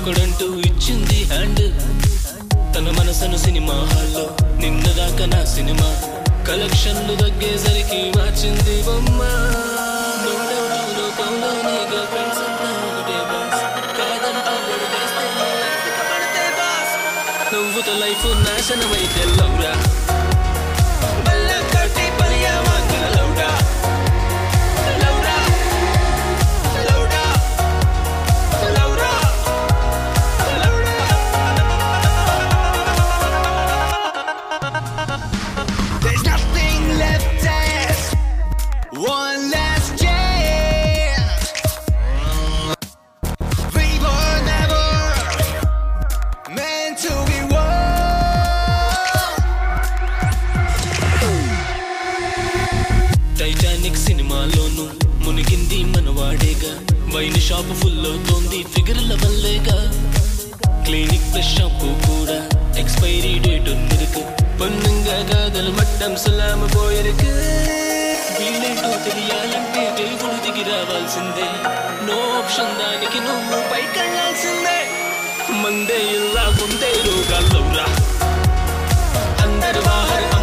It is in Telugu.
ఒకడంటూ ఇచ్చింది హ్యాండ్ తన మనసును సినిమా హాల్లో నిన్నదాకా నా సినిమా కలెక్షన్లు తగ్గేసరికి మార్చింది బొమ్మ No doubt లోకంలో నీ girlfriends అంతా ఒకటే boss. కాదంటూ గొడవేస్తే నీ life ఇక పడితే boss. నువ్వుతో లైఫ్ నాశనమైతే లౌరా బల్ల కట్టి పలియా వాకిన లౌడా లౌడా లౌడా లౌడా There's nothing left as one last chance. We were never meant to be one. Titanic సినిమాలోను మునిగింది మనవాడేగా వైన్ షాప్ ఫుల్ అవుతోంది ఫిగర్ల వల్లేగా క్లినిక్ ప్లస్ షాంపూ కూడా ఎక్స్పైరీ డేట్ ఉందిருக்கு పొన్నుగా కాదలు మట్టం సలామ పోయருக்கு వీళ్ళేంటో తెలియాలంటే దేవుడు దిగి రావాల్సిందే నో ఆప్షన్ దానికి నువ్వు పైకెళ్ళాల్సిందే మందే ఇలా ఉందే రోగాల్లో రా అందరు బాహర్